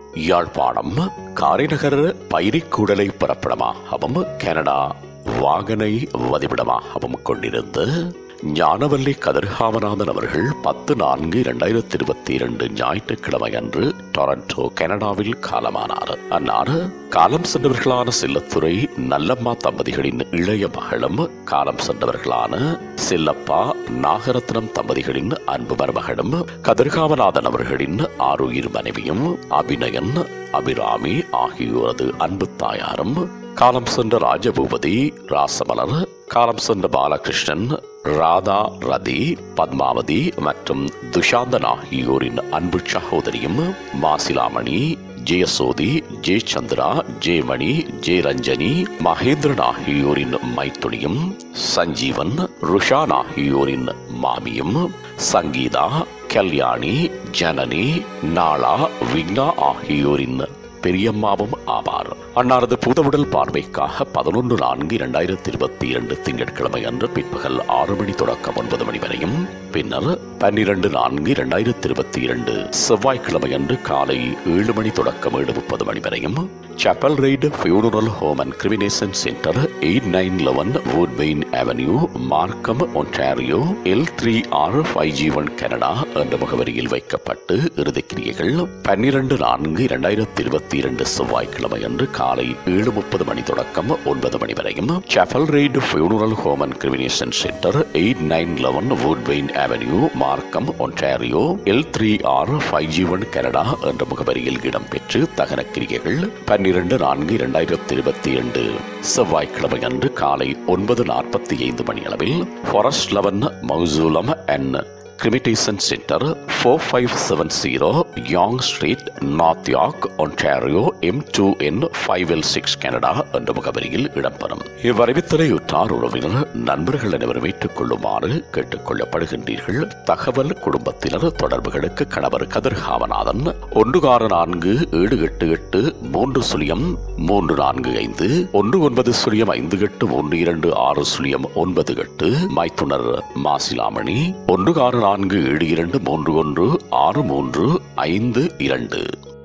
யாழ்ப்பாணம் காரைநகர் பைரிக்கூடலை பிறப்பிடமாகவும் கனடா வாகனை வதிவிடமாகவும் கொண்டிருந்த ஞானவல்லி கதிர்காமநாதன் அவர்கள் பத்து நான்கு இரண்டாயிரத்தி இருபத்தி இரண்டு ஞாயிற்றுக்கிழமை அன்று டொரண்டோ கனடாவில் காலமானார் அன்னார் காலம் சென்றவர்களான செல்லத்துறை நல்லம்மா தம்பதிகளின் இளைய மகளும் காலம் சென்றவர்களான செல்லப்பா நாகரத்னம் தம்பதிகளின் அன்பு மருமகளும் கதிர்காமநாதன் அவர்களின் ஆறுயிர் மனைவியும் அபிநயன் அபிராமி ஆகியோரது அன்பு தாயாரும் காலம் சென்ற ராஜபூபதி ராசமலர் காலம் சென்ற பாலகிருஷ்ணன் ராதா ரதி பத்மாவதி மற்றும் துஷாந்தன் ஆகியோரின் அன்பு சகோதரியும் மாசிலாமணி ஜெயசோதி ஜெயச்சந்திரா ஜெயமணி ஜெயரஞ்சனி மகேந்திரன் ஆகியோரின் மைத்துணியும் சஞ்சீவன் ருஷான் ஆகியோரின் மாமியும் சங்கீதா கல்யாணி ஜனனி நாளா விக்னா ஆகியோரின் பெரியம்மாவும் ஆவார் அன்னாரது புதவுடல் பார்வைக்காக பதினொன்று நான்கு இரண்டாயிரத்தி இருபத்தி இரண்டு திங்கட்கிழமை அன்று பிற்பகல் ஆறு மணி தொடக்கம் ஒன்பது மணி வரையும் பின்னர் பன்னிரண்டு நான்கு இரண்டாயிரத்தி இருபத்தி இரண்டு செவ்வாய்க்கிழமை அன்று காலை ஏழு மணி தொடக்கம் ஏழு முப்பது மணி வரையும் Chapel Ridge Funeral Home and Cremation Centre eight nine eleven Woodbine Avenue Markham Ontario L three R five G one Canada என்ற முகவரியில் வைக்கப்பட்டு இறுதிக்கிரியைகள் பன்னிரண்டு நான்கு இரண்டாயிரத்தி இருபத்தி இரண்டு செவ்வாய்க்கிழமை அன்று காலை ஏழு முப்பது மணி தொடக்கம் ஒன்பது மணி வரையும் Chapel Ridge Funeral Home and Cremation Centre eight nine eleven Woodbine Avenue Markham Ontario L three R five G one Canada என்ற முகவரியில் இடம்பெற்று தகன கிரியைகள் பன்னிரண்டு நான்கு இரண்டாயிரத்தி இருபத்தி இரண்டு செவ்வாய்க்கிழமை அன்று காலை ஒன்பது நாற்பத்தி ஐந்து மணி அளவில் Forest Lawn Mausoleum and Cremation Centre four five seven zero Yonge Street North York Ontario M two N five L six Canada என்ற முகவரியில் இடம்பெறும் இவ்வறிவித்தலை உற்றார் உறவினர் நண்பர்கள் அனைவரும் ஏற்றுக் கொள்ளுமாறு கேட்டுக் கொள்ளப்படுகின்றீர்கள் தகவல் குடும்பத்தினர் தொடர்புகளுக்கு கணவர் கதிர்காமநாதன் ஒன்று ஆறு நான்கு ஏழு எட்டு எட்டு மூன்று சுழியம் மூன்று நான்கு ஐந்து ஒன்று ஒன்பது சுழியம் ஐந்து எட்டு ஒன்று இரண்டு ஆறு சுழியம் ஒன்பது எட்டு மைத்துனர் மாசிலாமணி ஒன்று ஆறு நான்கு ஏழு இரண்டு மூன்று ஒன்று ஆறு மூன்று ஐந்து இரண்டு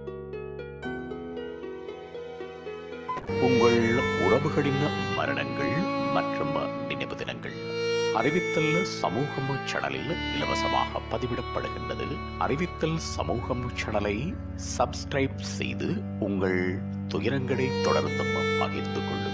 உங்கள் உறவுகளின் மரணங்கள் மற்றும் நினைவு தினங்கள் அறிவித்தல் சமூகம் சேனலில் இலவசமாக பதிவிடப்படுகின்றது அறிவித்தல் சமூகம் சேனலை சப்ஸ்கிரைப் செய்து உங்கள் துயரங்களை தொடர்ந்தும் பகிர்ந்து கொள்ளுங்கள்